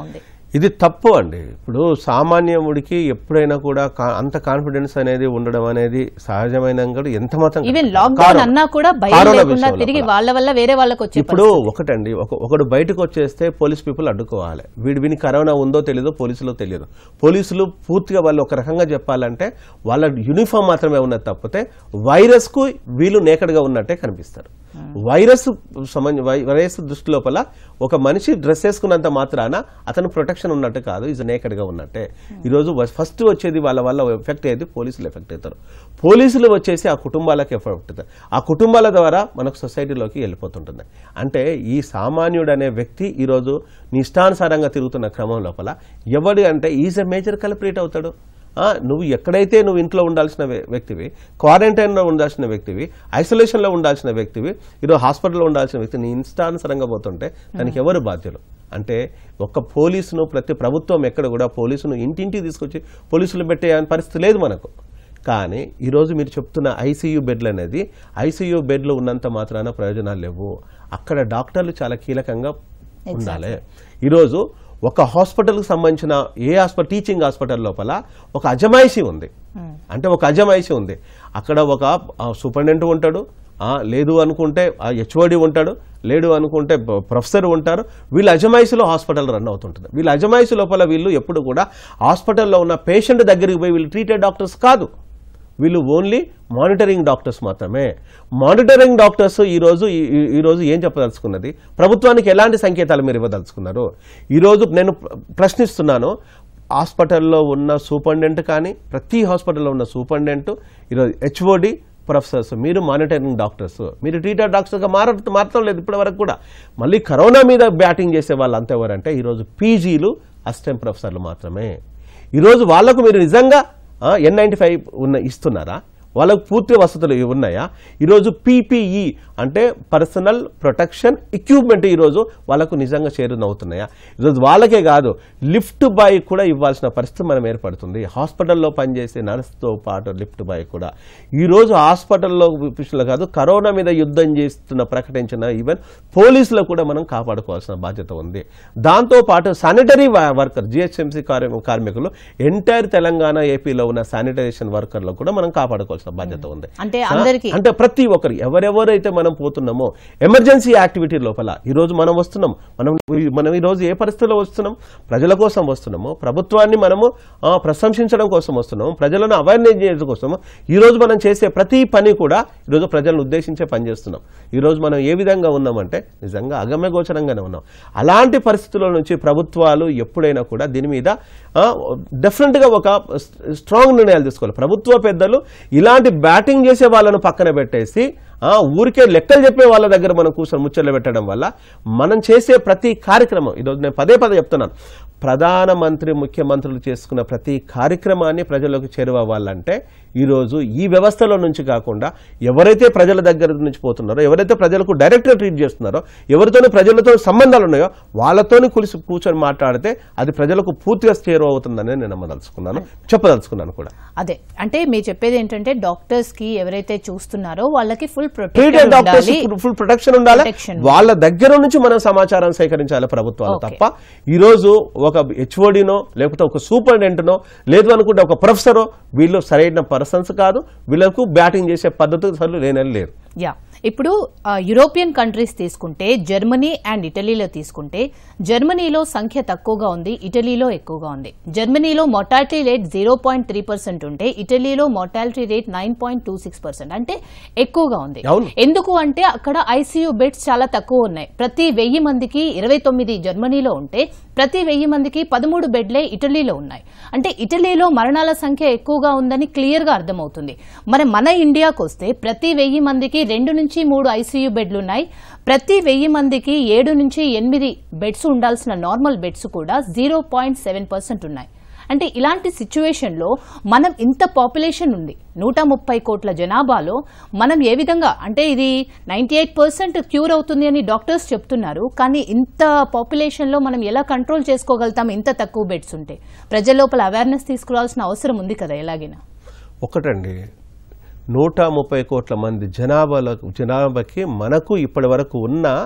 ఇది తప్పు అండి ఇప్పుడు సామాన్యముడికి ఎప్పుడైనా కూడా కా- అంత కాన్ఫిడెన్స్ అనేది ఉండడం అనేది సహజమైన కూడా ఎంత మాత్రం ఈవెన్ కాదు. లాక్డౌన్ కారణం. అన్నా కూడా భయం కారణం లేకుండా విషయంలో తిరిగి కూడా. వాళ్ళ వల్ల వేరే వాళ్ళకి వచ్చే ఇప్పుడు ఒకటండి ఒక ఒకడు బయటకు వచ్చేస్తే పోలీస్ పీపుల్ అడ్డుకోవాలి వీడి విని కరోనా ఉందో తెలియదు పోలీసులు తెలియదు పోలీసులు పూర్తిగా వాళ్ళు ఒక రకంగా చెప్పాలంటే వాళ్ళ యూనిఫామ్ మాత్రమే ఉన్నది తప్పితే వైరస్ కు వీళ్ళు నేకడ్గా ఉన్నట్టే కనిపిస్తారు వైరస్ సంబంధ వై- వైరస్ దృష్టి లోపల ఒక మనిషి డ్రెస్ వేసుకున్నంత మాత్రాన అతను ప్రొటెక్షన్ ఉన్నట్టు కాదు ఈజ్ నేకడ్గా ఉన్నట్టే ఈరోజు ఫస్ట్ వచ్చేది వాళ్ళ వల్ల ఎఫెక్ట్ అయ్యేది పోలీసులు ఎఫెక్ట్ అవుతారు పోలీసులు వచ్చేసి ఆ కుటుంబాలకు ఎఫెక్ట్ అవుతారు ఆ కుటుంబాల ద్వారా మనకు సొసైటీలోకి వెళ్ళిపోతుంటుంది అంటే ఈ సామాన్యుడు అనే వ్యక్తి ఈరోజు నీ ఇష్టానుసారంగా తిరుగుతున్న క్రమం లోపల ఎవడు అంటే ఈజ్ ఎ మేజర్ కల్పరేట్ అవుతాడు ఆ, నువ్వు ఎక్కడైతే నువ్వు ఇంట్లో ఉండాల్సిన వ్య- వ్యక్తివి క్వారంటైన్లో ఉండాల్సిన వ్యక్తివి ఐసోలేషన్లో ఉండాల్సిన వ్యక్తివి ఈరోజు హాస్పిటల్లో ఉండాల్సిన వ్యక్తి నీ ఇష్టానుసారంగా పోతుంటే దానికి ఎవరు బాధ్యులు అంటే ఒక్క పోలీసును ప్రతి ప్రభుత్వం ఎక్కడ కూడా పోలీసును ఇంటింటికి తీసుకొచ్చి పోలీసులు పెట్టే పరిస్థితి లేదు మనకు కానీ ఈరోజు మీరు చెప్తున్న ఐసీయూ బెడ్లు అనేది ఐసీయూ బెడ్లు ఉన్నంత మాత్రాన ప్రయోజనాలు లేవు అక్కడ డాక్టర్లు చాలా కీలకంగా ఉండాలి ఈరోజు ఒక హాస్పిటల్కి సంబంధించిన ఏ హాస్పిటల్ టీచింగ్ హాస్పిటల్ లోపల ఒక అజమాయిషీ ఉంది అంటే ఒక అజమాయిషీ ఉంది అక్కడ ఒక ఆ, సూపరింటెండెంట్ ఉంటాడు ఆ, లేదు అనుకుంటే ఆ హెచ్ఓడి ఉంటాడు లేడు అనుకుంటే బ- ప్రొఫెసర్ ఉంటారు వీళ్ళ అజమాయిషిలో హాస్పిటల్ రన్ అవుతుంటుంది వీళ్ళ అజమాయిషి లోపల వీళ్ళు ఎప్పుడు కూడా హాస్పిటల్లో ఉన్న పేషెంట్ దగ్గరికి పోయి వీళ్ళు ట్రీటెడ్ డాక్టర్స్ కాదు వీళ్ళు ఓన్లీ మానిటరింగ్ డాక్టర్స్ మాత్రమే మానిటరింగ్ డాక్టర్స్ ఈరోజు ఈ- ఈ- ఈరోజు ఏం చెప్పదలుచుకున్నది ప్రభుత్వానికి ఎలాంటి సంకేతాలు మీరు ఇవ్వదలుచుకున్నారు ఈరోజు నేను ప్ర- ప్రశ్నిస్తున్నాను హాస్పిటల్లో ఉన్న సూపరింటెండెంట్ కానీ ప్రతి హాస్పిటల్లో ఉన్న సూపరింటెండెంట్ ఈరోజు హెచ్ఓడి ప్రొఫెసర్స్ మీరు మానిటరింగ్ డాక్టర్స్ మీరు టీచర్ డాక్టర్స్గా మార మారటం లేదు ఇప్పటి వరకు కూడా మళ్ళీ కరోనా మీద బ్యాటింగ్ చేసే వాళ్ళు అంతా ఎవరంటే ఈరోజు పీజీలు అసిస్టెంట్ ప్రొఫెసర్లు మాత్రమే ఈరోజు వాళ్లకు మీరు నిజంగా ఎన్ నైంటీ ఫైవ్ ఉన్న ఇస్తున్నారా వాళ్ళకు పూర్తి వసతులు ఉన్నాయా ఈరోజు పీపీఈ అంటే పర్సనల్ ప్రొటెక్షన్ ఎక్విప్మెంట్ ఈరోజు వాళ్ళకు నిజంగా చేరునవుతున్నాయా ఈరోజు వాళ్ళకే కాదు లిఫ్ట్ బాయ్ కూడా ఇవ్వాల్సిన పరిస్థితి మనం ఏర్పడుతుంది హాస్పిటల్లో పనిచేసే నర్స్తో పాటు లిఫ్ట్ బాయ్ కూడా ఈరోజు హాస్పిటల్లో విషయంలో కాదు కరోనా మీద యుద్ధం చేస్తున్న ప్రకటించిన ఈవెన్ పోలీసులు కూడా మనం కాపాడుకోవాల్సిన బాధ్యత ఉంది దాంతో పాటు శానిటరీ వర్కర్ జిహెచ్ఎంసీ కార్మికులు ఎంటైర్ తెలంగాణ ఏపీలో ఉన్న శానిటైజేషన్ వర్కర్లు కూడా మనం కాపాడుకోవాల్సిన బాధ్యత ఉంది అంటే అందరికీ అంటే ప్రతి ఒక్కరు ఎవరెవరైతే మనం పోతున్నామో ఎమర్జెన్సీ యాక్టివిటీ లోపల ఈ రోజు మనం వస్తున్నాం మనం మనం ఈ రోజు ఏ పరిస్థితిలో వస్తున్నాం ప్రజల కోసం వస్తున్నాము ప్రభుత్వాన్ని మనము ఆ, ప్రశంసించడం కోసం వస్తున్నాము ప్రజలను అవేర్నెస్ చేయడం కోసము ఈ రోజు మనం చేసే ప్రతి పని కూడా ఈ రోజు ప్రజలను ఉద్దేశించే పని చేస్తున్నాం ఈ రోజు మనం ఏ విధంగా ఉన్నామంటే నిజంగా అగమ్య గోచరంగానే ఉన్నాం అలాంటి పరిస్థితుల నుంచి ప్రభుత్వాలు ఎప్పుడైనా కూడా దీని మీద డెఫినెట్ గా ఒక స్ట్రాంగ్ నిర్ణయాలు తీసుకోవాలి ప్రభుత్వ పెద్దలు ఇలాంటి బ్యాటింగ్ చేసే వాళ్ళను పక్కన పెట్టేసి ఆ, ఊరికే లెక్కలు చెప్పే వాళ్ళ దగ్గర మనం కూర్చొని ముచ్చట్లు పెట్టడం వల్ల మనం చేసే ప్రతి కార్యక్రమం ఈరోజు నేను పదే పదే చెప్తున్నాను ప్రధానమంత్రి ముఖ్యమంత్రులు చేసుకున్న ప్రతి కార్యక్రమాన్ని ప్రజలకు చేరువవ్వాలంటే ఈరోజు ఈ వ్యవస్థలో నుంచి కాకుండా ఎవరైతే ప్రజల దగ్గర నుంచి పోతున్నారో ఎవరైతే ప్రజలకు డైరెక్ట్గా ట్రీట్ చేస్తున్నారో ఎవరితోని ప్రజలతో సంబంధాలు ఉన్నాయో వాళ్ళతోని కులిసి కూర్చొని మాట్లాడితే అది ప్రజలకు పూర్తిగా చేరువవుతుందని నేను నమ్మదలుచుకున్నాను చెప్పదలుచుకున్నాను కూడా అదే అంటే మీరు చెప్పేది ఏంటంటే డాక్టర్స్ కి ఎవరైతే చూస్తున్నారో వాళ్ళకి ఫుల్ ట్రీటెడ్ ప్రొటెక్షన్ డాక్టర్స్ ఉండాలి ఫుల్ ప్రొటెక్షన్ ఉండాలి Protection. వాళ్ళ దగ్గర నుంచి మనం సమాచారం సేకరించాలి ప్రభుత్వాలు Okay. తప్ప ఈ రోజు ఒక హెచ్ఓడినో లేకపోతే ఒక సూపరింటెండెంటనో లేదు అనుకుంటే ఒక ప్రొఫెసరో వీళ్ళు సరైన పర్సన్స్ కాదు వీళ్ళకు బ్యాటింగ్ చేసే పద్ధతి అసలు లేనే లేరు యా ఇప్పుడు ఆ, యూరోపియన్ కంట్రీస్ తీసుకుంటే జర్మనీ అండ్ ఇటలీలో తీసుకుంటే జర్మనీలో సంఖ్య తక్కువగా ఉంది ఇటలీలో ఎక్కువగా ఉంది జర్మనీలో mortality rate zero point three percent ఉంటే ఇటలీలో mortality rate nine point two six percent అంటే ఎక్కువగా ఉంది అవును. ఎందుకు అంటే అక్కడ ఐసీయూ బెడ్స్ చాలా తక్కువ ఉన్నాయి ప్రతి వెయ్యి మందికి ఇరవై తొమ్మిది జర్మనీలో ఉంటే ప్రతి వెయ్యి మందికి పదమూడు బెడ్లే ఇటలీలో ఉన్నాయి అంటే ఇటలీలో మరణాల సంఖ్య ఎక్కువగా ఉందని క్లియర్ గా అర్థమవుతుంది మరి మన ఇండియాకు వస్తే ప్రతి వెయ్యి మందికి రెండు నుంచి మూడు ఐసీయూ బెడ్లు ఉన్నాయి ప్రతి వెయ్యి మందికి ఏడు నుంచి ఎనిమిది బెడ్స్ ఉండాల్సిన నార్మల్ బెడ్స్ కూడా జీరో పాయింట్ సెవెన్ పర్సెంట్ ఉన్నాయి అంటే ఇలాంటి సిచ్యువేషన్లో మనం ఇంత పాపులేషన్ ఉంది నూట ముప్పై కోట్ల జనాభాలో మనం ఏ విధంగా అంటే ఇది నైంటీ ఎయిట్ పర్సెంట్ క్యూర్ అవుతుంది అని డాక్టర్స్ చెప్తున్నారు కానీ ఇంత పాపులేషన్లో మనం ఎలా కంట్రోల్ చేసుకోగలుగుతాం ఇంత తక్కువ బెడ్స్ ఉంటే ప్రజల లోపల అవేర్నెస్ తీసుకురావాల్సిన అవసరం ఉంది కదా ఎలాగైనా ఒకటండి నూట ముప్పై కోట్ల మంది జనాభాలకు జనాభాకి మనకు ఇప్పటి వరకు ఉన్న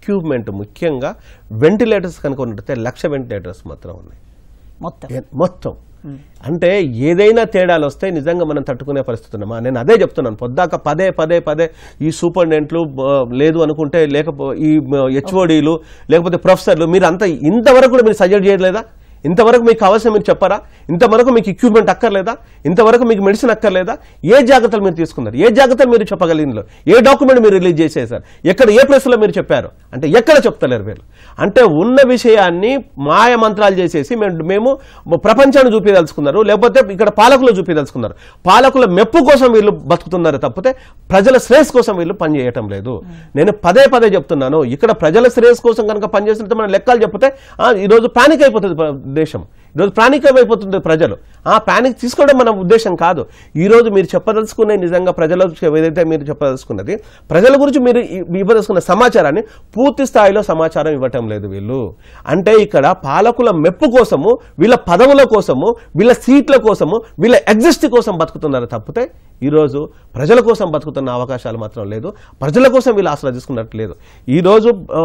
ఎక్విప్మెంట్ ముఖ్యంగా వెంటిలేటర్స్ కనుక ఉన్నట్టయితే లక్ష వెంటిలేటర్స్ మాత్రం ఉన్నాయి మొత్తం ఏ- మొత్తం అంటే ఏదైనా తేడాలు వస్తే నిజంగా మనం తట్టుకునే పరిస్థితి ఉన్నామా నేను అదే చెప్తున్నాను పొద్దాక పదే పదే పదే ఈ సూపరింటెండెంట్లు బ- లేదు అనుకుంటే లేకపో ఈ హెచ్ఓడీలు లేకపోతే ప్రొఫెసర్లు మీరు అంత ఇంతవరకు కూడా మీరు సజెస్ట్ చేయలేదా ఇంతవరకు మీకు కావాల్సిన మీరు చెప్పారా ఇంతవరకు మీకు ఎక్విప్మెంట్ అక్కర్లేదా ఇంతవరకు మీకు మెడిసిన్ అక్కర్లేదా ఏ జాగ్రత్తలు మీరు తీసుకున్నారు ఏ జాగ్రత్తలు మీరు చెప్పగలిగినలో ఏ డాక్యుమెంట్ మీరు రిలీజ్ చేసేసారు ఎక్కడ ఏ ప్లేస్లో మీరు చెప్పారు అంటే ఎక్కడ చెప్తలేరు వీళ్ళు అంటే ఉన్న విషయాన్ని మాయ మంత్రాలు చేసేసి మేము మేము ప్రపంచాన్ని చూపించదలుచుకున్నారు లేకపోతే ఇక్కడ పాలకులు చూపించదలుచుకున్నారు పాలకుల మెప్పు కోసం వీళ్ళు బతుకుతున్నారు తప్పితే ప్రజల శ్రేయస్ కోసం వీళ్ళు పనిచేయటం లేదు నేను పదే పదే చెప్తున్నాను ఇక్కడ ప్రజల శ్రేయస్ కోసం కనుక పనిచేసినట్టు మన లెక్కలు చెప్తే ఆ, ఈరోజు పానిక్ అయిపోతుంది ప్ర- దేశం ఈరోజు పానిక్ అయిపోతుంది ప్రజలు ఆ పానిక్ తీసుకోవడం మన ఉద్దేశం కాదు ఈ రోజు మీరు చెప్పదలుచుకునే నిజంగా ప్రజలకు ఏదైతే మీరు చెప్పదలుచుకున్నది ప్రజల గురించి మీరు ఇ- ఇవ్వదలుచుకున్న సమాచారాన్ని పూర్తి స్థాయిలో సమాచారం ఇవ్వటం లేదు వీళ్ళు అంటే ఇక్కడ పాలకుల మెప్పు కోసము వీళ్ళ పదవుల కోసము వీళ్ళ సీట్ల కోసము వీళ్ళ ఎగ్జిస్ట్ కోసం బతుకుతున్నారు తప్పితే ఈరోజు ప్రజల కోసం బతుకుతున్న అవకాశాలు మాత్రం లేదు ప్రజల కోసం వీళ్ళు ఆసరా తీసుకున్నట్టు లేదు ఈరోజు ఆ,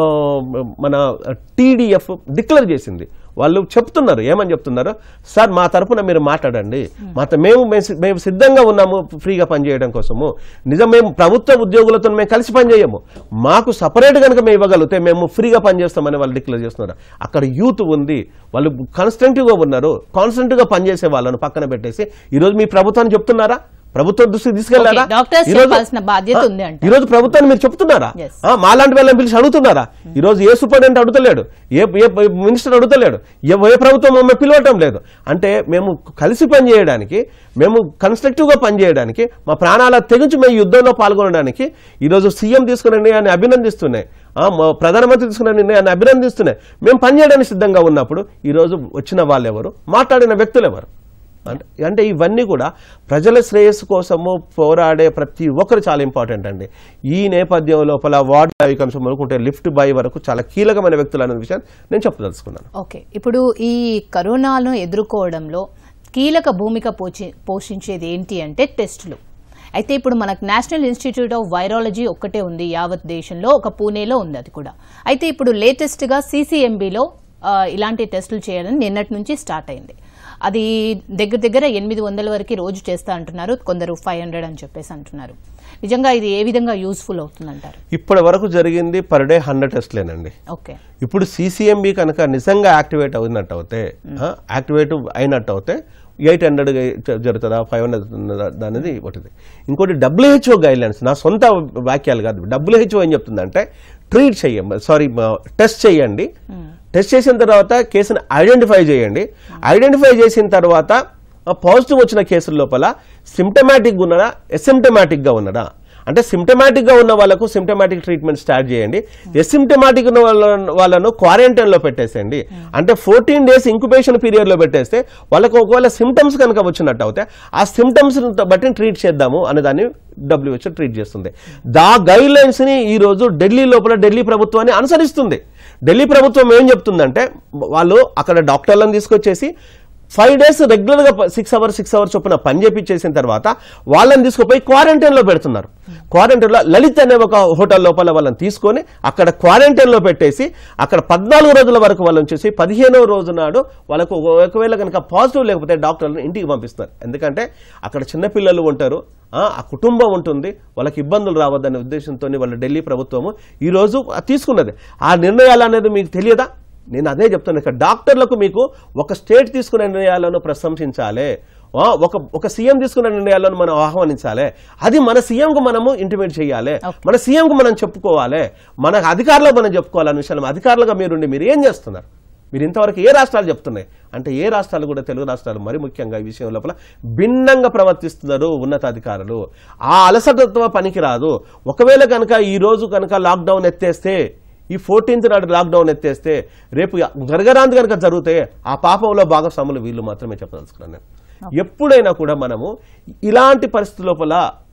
మన టీడీఎఫ్ డిక్లేర్ చేసింది వాళ్ళు చెప్తున్నారు ఏమని చెప్తున్నారు సార్ మా తరపున మీరు మాట్లాడండి మా త- మేము మేము సి- మేము సిద్ధంగా ఉన్నాము ఫ్రీగా పనిచేయడం కోసము నిజం మేము ప్రభుత్వ ఉద్యోగులతో మేము కలిసి పనిచేయము మాకు సపరేట్ కనుక మేము ఇవ్వగలిగితే మేము ఫ్రీగా పనిచేస్తామని వాళ్ళు డిక్లేర్ చేస్తున్నారు అక్కడ యూత్ ఉంది వాళ్ళు కాన్స్టెంట్గా ఉన్నారు కాన్స్టెంట్గా పనిచేసే వాళ్ళను పక్కన పెట్టేసి ఈరోజు మీ ప్రభుత్వాన్ని చెప్తున్నారా ప్రభుత్వం దృష్టికి తీసుకెళ్లారా Okay, doctors ఈరోజు- చెప్పాల్సిన బాధ్యత ఉంది అంటారు. ఈ రోజు ప్రభుత్వాన్ని మీరు చెప్తున్నారా Yes. ఆ, మాలాంటి వాళ్ళని పిలిచి అడుగుతున్నారా ఈ రోజు ఏ సూపరింటెండెంట్ అడుగుతలేడు ఏ ఏ మినిస్టర్ అడుగుతలేడు ఏ ఏ ప్రభుత్వం మమ్మల్ని పిలవటం లేదు అంటే మేము కలిసి పనిచేయడానికి మేము కన్స్ట్రక్టివ్ గా పనిచేయడానికి మా ప్రాణాల తెగించి మేము యుద్ధంలో పాల్గొనడానికి ఈ రోజు సీఎం తీసుకున్న నిర్ణయాన్ని అభినందిస్తున్నాయి ఆ, మా ప్రధానమంత్రి తీసుకున్న నిర్ణయాన్ని అభినందిస్తున్నాయి మేము పనిచేయడానికి సిద్ధంగా ఉన్నప్పుడు ఈ రోజు వచ్చిన వాళ్ళు ఎవరు మాట్లాడిన వ్యక్తులు ఎవరు అంటే అంటే ఇవన్నీ కూడా ప్రజల శ్రేయస్సు కోసము పోరాడే ప్రతి ఒక్కరు చాలా ఇంపార్టెంట్ అండి ఈ నేపథ్యం లోపల వార్డు ఐకమ్స్ మొదలుకుంటే లిఫ్ట్ బై వరకు చాలా కీలకమైన వ్యక్తులు అనే విషయాన్ని నేను చెప్పదలుచుకున్నాను ఓకే ఇప్పుడు ఈ కరోనాను ఎదుర్కోవడంలో కీలక భూమిక పోచి పోషించేది ఏంటి అంటే టెస్టులు అయితే ఇప్పుడు మనకు నేషనల్ ఇన్స్టిట్యూట్ ఆఫ్ వైరాలజీ ఒక్కటే ఉంది యావత్ దేశంలో ఒక పూణేలో ఉంది అది కూడా అయితే ఇప్పుడు లేటెస్ట్గా సీసీఎంబీలో ఇలాంటి టెస్టులు చేయడం నిన్నటి నుంచి స్టార్ట్ అయింది అది దగ్గర దగ్గర ఎనిమిది వందల వరకు రోజు చేస్తా అంటున్నారు కొందరు ఫైవ్ హండ్రెడ్ అని చెప్పేసి అంటున్నారు నిజంగా ఇది ఏ విధంగా యూస్ఫుల్ అవుతుందంటారు ఇప్పటి వరకు జరిగింది పర్ డే హండ్రెడ్ టెస్ట్లేనండి ఓకే ఇప్పుడు సీసీఎంబీ కనుక నిజంగా యాక్టివేట్ అయినట్టు అవుతే యాక్టివేట్ అయినట్టు అవుతే ఎయిట్ హండ్రెడ్ జరుగుతుందా ఫైవ్ హండ్రెడ్ అనేది ఒకటిది ఇంకోటి డబ్ల్యూహెచ్ఓ గైడ్ లైన్స్ నా సొంత వాక్యాలు కాదు డబ్ల్యూహెచ్ఓ ఏం చెప్తుందంటే ట్రీట్ చెయ్యం సారీ టెస్ట్ చేయండి టెస్ట్ చేసిన తర్వాత కేసును ఐడెంటిఫై చేయండి ఐడెంటిఫై చేసిన తర్వాత పాజిటివ్ వచ్చిన కేసుల లోపల సిమ్టమాటిక్ ఉన్నాడా ఎసిమ్టమాటిక్ గా ఉన్నాడా అంటే సిమ్టమాటిక్ గా ఉన్న వాళ్ళకు సిమ్టమాటిక్ ట్రీట్మెంట్ స్టార్ట్ చేయండి ఎసిమ్టమాటిక్ ఉన్న వాళ్ళ వాళ్ళను క్వారంటైన్ లో పెట్టేసేయండి అంటే ఫోర్టీన్ డేస్ ఇంక్యుబేషన్ పీరియడ్ లో పెట్టేస్తే వాళ్ళకు ఒకవేళ సిమ్టమ్స్ కనుక వచ్చినట్టు అవుతే ఆ సిమ్టమ్స్ బట్టి ట్రీట్ చేద్దాము అనే దాన్ని డబ్ల్యూహెచ్ఓ ట్రీట్ చేస్తుంది దా గైడ్ లైన్స్ ని ఈ రోజు ఢిల్లీ లోపల ఢిల్లీ ప్రభుత్వాన్ని అనుసరిస్తుంది ఢిల్లీ ప్రభుత్వం ఏం చెప్తుందంటే వాళ్ళు అక్కడ డాక్టర్లను తీసుకొచ్చేసి ఫైవ్ డేస్ రెగ్యులర్ గా సిక్స్ అవర్స్ సిక్స్ అవర్స్ చొప్పున పని చేపించేసిన తర్వాత వాళ్ళని తీసుకుపోయి క్వారంటైన్ లో పెడుతున్నారు క్వారంటైన్ లో లలిత్ అనే ఒక హోటల్ లోపల వాళ్ళని తీసుకొని అక్కడ క్వారంటైన్ లో పెట్టేసి అక్కడ పద్నాలుగు రోజుల వరకు వాళ్ళని చేసి పదిహేనవ రోజు నాడు వాళ్ళకు ఒకవేళ కనుక పాజిటివ్ లేకపోతే డాక్టర్లను ఇంటికి పంపిస్తున్నారు ఎందుకంటే అక్కడ చిన్నపిల్లలు ఉంటారు ఆ ఆ కుటుంబం ఉంటుంది వాళ్ళకి ఇబ్బందులు రావద్దనే ఉద్దేశంతో వాళ్ళ ఢిల్లీ ప్రభుత్వము ఈ రోజు తీసుకున్నది ఆ నిర్ణయాలు అనేది మీకు తెలియదా నేను అదే చెప్తాను ఇక్కడ డాక్టర్లకు మీకు ఒక స్టేట్ తీసుకునే నిర్ణయాలను ప్రశంసించాలి ఆ, ఒక ఒక సీఎం తీసుకున్న నిర్ణయాలను మనం ఆహ్వానించాలి అది మన సీఎంకు మనము ఇంటిమేట్ చేయాలి మన సీఎంకు మనం చెప్పుకోవాలి మన అధికారులకు మనం చెప్పుకోవాలనే విషయం అధికారులుగా మీరుండి మీరు ఏం చేస్తున్నారు మీరు ఇంతవరకు ఏ రాష్ట్రాలు చెప్తున్నాయి అంటే ఏ రాష్ట్రాలు కూడా తెలుగు రాష్ట్రాలు మరి ముఖ్యంగా ఈ విషయం లోపల భిన్నంగా ప్రవర్తిస్తున్నారు ఉన్నతాధికారులు ఆ అలసటత్వ పనికి రాదు ఒకవేళ కనుక ఈ రోజు కనుక లాక్డౌన్ ఎత్తేస్తే ఈ ఫోర్టీన్త్ నాడు లాక్డౌన్ ఎత్తేస్తే రేపు జరగరాంది కనుక జరిగితే ఆ పాపంలో భాగస్వాములు వీళ్ళు మాత్రమే చెప్పదలుచుకున్నాను నేను ఎప్పుడైనా కూడా మనము ఇలాంటి పరిస్థితి లోపల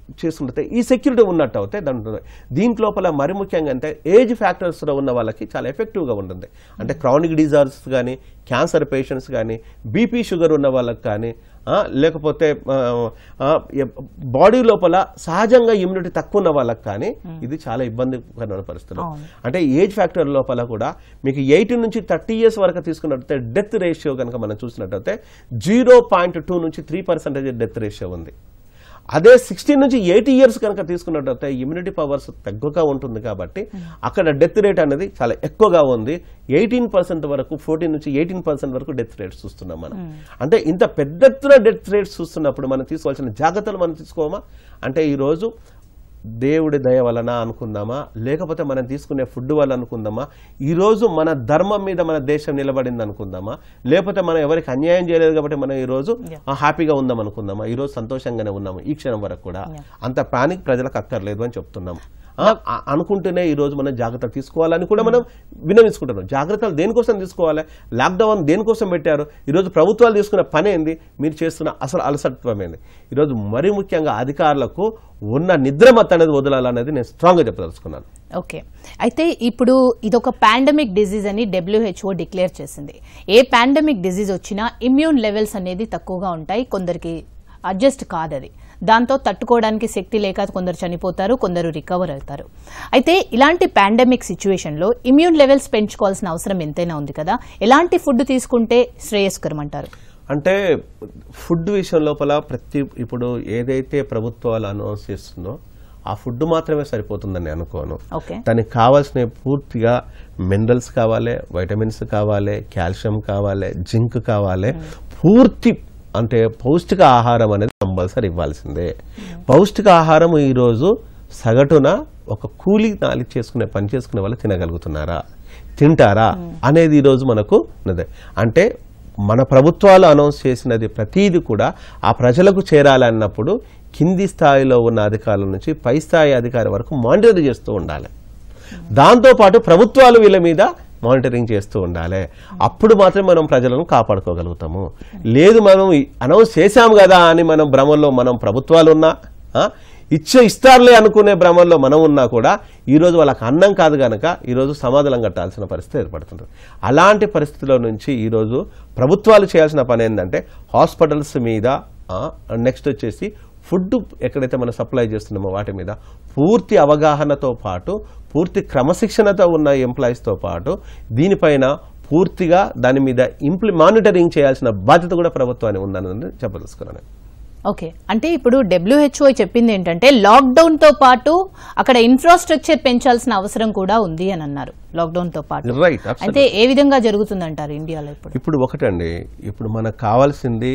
చేస్తుంటే ఈ సెక్యూరిటీ ఉన్నట్టు అవుతే దాంట్లో దీంట్లోపల మరి ముఖ్యంగా అంటే ఏజ్ ఫ్యాక్టర్స్ ఉన్న వాళ్ళకి చాలా ఎఫెక్టివ్గా ఉంటుంది అంటే క్రానిక్ డిజార్స్ కానీ క్యాన్సర్ పేషెంట్స్ కానీ బీపీ షుగర్ ఉన్న వాళ్ళకి కానీ ఆ, లేకపోతే బాడీ లోపల సహజంగా ఇమ్యూనిటీ తక్కువ ఉన్న వాళ్ళకి కానీ ఇది చాలా ఇబ్బందికరమైన పరిస్థితులు అంటే ఏజ్ ఫ్యాక్టర్ లోపల కూడా మీకు ఎయిటీన్ నుంచి థర్టీ ఇయర్స్ వరకు తీసుకున్నట్టయితే డెత్ రేషియో కనుక మనం చూసినట్టయితే జీరో పాయింట్ టూ నుంచి త్రీ పర్సెంటేజ్ డెత్ రేషియో ఉంది అదే సిక్స్టీన్ నుంచి ఎయిటీ ఇయర్స్ కనుక తీసుకున్నట్టయితే ఇమ్యూనిటీ పవర్స్ తక్కువగా ఉంటుంది కాబట్టి అక్కడ డెత్ రేట్ అనేది చాలా ఎక్కువగా ఉంది ఎయిటీన్ పర్సెంట్ వరకు ఫోర్టీన్ నుంచి ఎయిటీన్ పర్సెంట్ వరకు డెత్ రేట్స్ చూస్తున్నాం మనం అంటే ఇంత పెద్ద ఎత్తున డెత్ రేట్స్ చూస్తున్నప్పుడు మనం తీసుకోవాల్సిన జాగ్రత్తలు మనం తీసుకోమా అంటే ఈరోజు దేవుడి దయ వలన అనుకుందామా లేకపోతే మనం తీసుకునే ఫుడ్ వల్ల అనుకుందామా ఈరోజు మన ధర్మం మీద మన దేశం నిలబడింది అనుకుందామా లేకపోతే మనం ఎవరికి అన్యాయం చేయలేదు కాబట్టి మనం ఈరోజు ఆ, హ్యాపీగా ఉందాం అనుకుందామా ఈరోజు సంతోషంగానే ఉన్నాము ఈ క్షణం వరకు కూడా అంత పానిక్ ప్రజలకు అక్కర్లేదు అని చెప్తున్నాం ఆ, ఆ- అనుకుంటేనే ఈ రోజు మనం జాగ్రత్త తీసుకోవాలని కూడా మనం వినవించుకుంటున్నాం జాగ్రత్తలు దేనికోసం తీసుకోవాలి లాక్డౌన్ దేనికోసం పెట్టారు ఈరోజు ప్రభుత్వాలు తీసుకున్న పని ఏంది మీరు చేస్తున్న అసలు అలసత్వం ఏంది ఈరోజు మరీ ముఖ్యంగా అధికారులకు ఉన్న నిద్రమత్త అనేది వదలాలనేది నేను స్ట్రాంగ్గా చెప్పదలుచుకున్నాను ఓకే అయితే ఇప్పుడు ఇదొక పాండమిక్ డిజీజ్ అని డబ్ల్యూహెచ్ఓ డిక్లేర్ చేసింది ఏ పాండమిక్ డిజీజ్ వచ్చినా ఇమ్యూన్ లెవెల్స్ అనేది తక్కువగా ఉంటాయి కొందరికి అడ్జస్ట్ కాదది దాంతో తట్టుకోవడానికి శక్తి లేక కొందరు చనిపోతారు కొందరు రికవర్ అవుతారు అయితే ఇలాంటి పాండమిక్ సిచ్యువేషన్లో ఇమ్యూన్ లెవెల్స్ పెంచుకోవాల్సిన అవసరం ఎంతైనా ఉంది కదా ఎలాంటి ఫుడ్ తీసుకుంటే శ్రేయస్కరం అంటారు అంటే ఫుడ్ విషయం లోపల ప్రతి ఇప్పుడు ఏదైతే ప్రభుత్వాలు అనౌన్స్ చేస్తుందో ఆ ఫుడ్ మాత్రమే సరిపోతుందని అనుకోను ఓకే దానికి కావాల్సిన పూర్తిగా మినరల్స్ కావాలి వైటమిన్స్ కావాలి కాల్షియం కావాలి జింక్ కావాలి పూర్తి అంటే పౌష్టిక ఆహారం అనేది కంపల్సరీ ఇవ్వాల్సిందే పౌష్టిక ఆహారం ఈరోజు సగటున ఒక కూలీ నాలి చేసుకునే పని చేసుకునే వాళ్ళు తినగలుగుతున్నారా తింటారా అనేది ఈరోజు మనకు ఉన్నది అంటే మన ప్రభుత్వాలు అనౌన్స్ చేసినది ప్రతీది కూడా ఆ ప్రజలకు చేరాలన్నప్పుడు కింది స్థాయిలో ఉన్న అధికారుల నుంచి పై స్థాయి అధికారి వరకు మానిటర్ చేస్తూ ఉండాలి దాంతోపాటు ప్రభుత్వాలు వీళ్ళ మీద మానిటరింగ్ చేస్తూ ఉండాలి అప్పుడు మాత్రమే మనం ప్రజలను కాపాడుకోగలుగుతాము లేదు మనం అనౌన్స్ చేశాం కదా అని మనం భ్రమంలో మనం ప్రభుత్వాలు ఉన్నా ఆ, ఇచ్చే ఇస్తారులే అనుకునే భ్రమంలో మనం ఉన్నా కూడా ఈరోజు వాళ్ళకి అన్నం కాదు కనుక ఈరోజు సమాధానం కట్టాల్సిన పరిస్థితి ఏర్పడుతుంది అలాంటి పరిస్థితిలో నుంచి ఈరోజు ప్రభుత్వాలు చేయాల్సిన పని ఏంటంటే హాస్పిటల్స్ మీద నెక్స్ట్ వచ్చేసి ఫుడ్ ఎక్కడైతే మనం సప్లై చేస్తున్నామో వాటి మీద పూర్తి అవగాహనతో పాటు పూర్తి క్రమశిక్షణతో ఉన్న ఎంప్లాయీస్తో పాటు దీనిపైన పూర్తిగా దాని మీద ఇంప్లి మానిటరింగ్ చేయాల్సిన బాధ్యత కూడా ప్రభుత్వానికి ఉందని చెప్పదలుచుకున్నాను ఓకే అంటే ఇప్పుడు డబ్ల్యూహెచ్ఓ చెప్పింది ఏంటంటే లాక్డౌన్ తో పాటు అక్కడ ఇన్ఫ్రాస్ట్రక్చర్ పెంచాల్సిన అవసరం కూడా ఉంది అని అన్నారు లాక్డౌన్ తో పాటు రైట్ అయితే ఏ విధంగా జరుగుతుందంటారు ఇండియాలో ఇప్పుడు ఇప్పుడు ఒకటండి ఇప్పుడు మనకు కావాల్సింది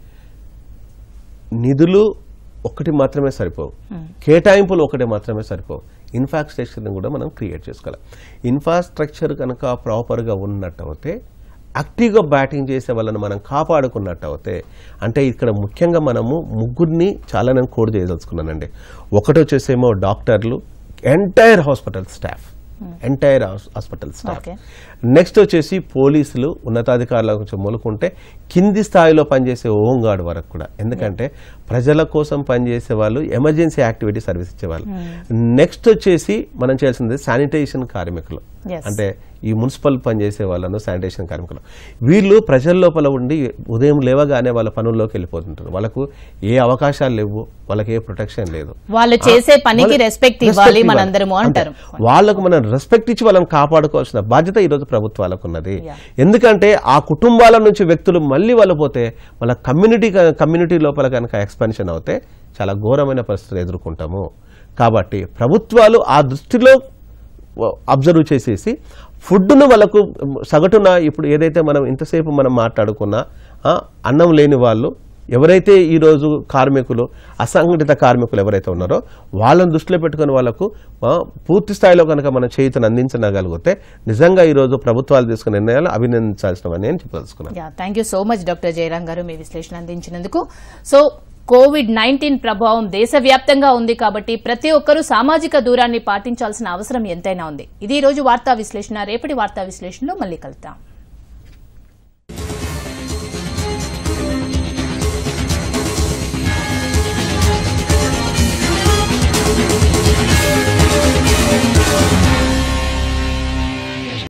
నిధులు ఒకటి మాత్రమే సరిపోవు కేటాయింపులు ఒకటి మాత్రమే సరిపోవు ఇన్ఫ్రాస్ట్రక్చర్ని కూడా మనం క్రియేట్ చేసుకోవాలి ఇన్ఫ్రాస్ట్రక్చర్ కనుక ప్రాపర్గా ఉన్నట్టు అయితే యాక్టివ్గా బ్యాటింగ్ చేసే వాళ్ళని మనం కాపాడుకున్నట్టు అయితే అంటే ఇక్కడ ముఖ్యంగా మనము ముగ్గురిని చాలా నేను కోడ్ చేయదలుచుకున్నానండి ఒకటి వచ్చేసేమో డాక్టర్లు entire hospital staff entire hospital staff Okay. Next వచ్చేసి పోలీసులు ఉన్నతాధికారుల నుంచి మొలుకుంటే కింది స్థాయిలో పనిచేసే హోంగార్డ్ వరకు కూడా ఎందుకంటే ప్రజల కోసం పనిచేసే వాళ్ళు ఎమర్జెన్సీ యాక్టివిటీ సర్వీస్ ఇచ్చేవాళ్ళు నెక్స్ట్ వచ్చేసి మనం చేయాల్సింది శానిటేషన్ కార్మికులు Yes. అంటే ఈ మున్సిపల్ పనిచేసే వాళ్ళను శానిటేషన్ కార్మికులు వీళ్ళు ప్రజల లోపల ఉండి ఉదయం లేవగానే వాళ్ళ పనుల్లోకి వెళ్ళిపోతుంటారు వాళ్ళకు ఏ అవకాశాలు లేవు వాళ్ళకి ఏ ప్రొటెక్షన్ లేదు వాళ్ళు చేసే పనికి వాళ్ళ- రెస్పెక్ట్ respect ఇవ్వాలి ఇవ్వాలి. మనందరము అంతే. అంటారు వాళ్ళకు మనం రెస్పెక్ట్ ఇచ్చి వాళ్ళని కాపాడుకోవాల్సిన బాధ్యత ఈరోజు ప్రభుత్వాలకు ఉన్నది Yeah. ఎందుకంటే ఆ కుటుంబాల నుంచి వ్యక్తులు మళ్ళీ వాళ్ళు పోతే వాళ్ళ కమ్యూనిటీ కమ్యూనిటీ లోపల కనుక ఎక్స్పెన్షన్ అవుతే చాలా ఘోరమైన పరిస్థితులు ఎదుర్కొంటాము కాబట్టి ప్రభుత్వాలు ఆ దృష్టిలో అబ్జర్వ్ చేసేసి ఫుడ్ను వాళ్ళకు సగటున ఇప్పుడు ఏదైతే మనం ఇంతసేపు మనం మాట్లాడుకున్నా ఆ, అన్నం లేని వాళ్ళు ఎవరైతే ఈరోజు కార్మికులు అసంఘటిత కార్మికులు ఎవరైతే ఉన్నారో వాళ్ళని దృష్టిలో పెట్టుకుని వాళ్ళకు ఆ, పూర్తి స్థాయిలో కనుక మనం చేతిని అందించగలిగితే నిజంగా ఈరోజు ప్రభుత్వాలు తీసుకున్న నిర్ణయాలు అభినందించాల్సినవని నేను చెప్పదలుచుకున్నాను yeah thank you so much doctor Jayaram garu మీ విశ్లేషణ అందించినందుకు సో కోవిడ్ నైన్టీన్ ప్రభావం దేశవ్యాప్తంగా ఉంది కాబట్టి ప్రతి ఒక్కరూ సామాజిక దూరాన్ని పాటించాల్సిన అవసరం ఎంతైనా ఉంది ఇది ఈ రోజు వార్తా విశ్లేషణ రేపటి వార్తా విశ్లేషణలో మళ్ళీ కలుద్దాం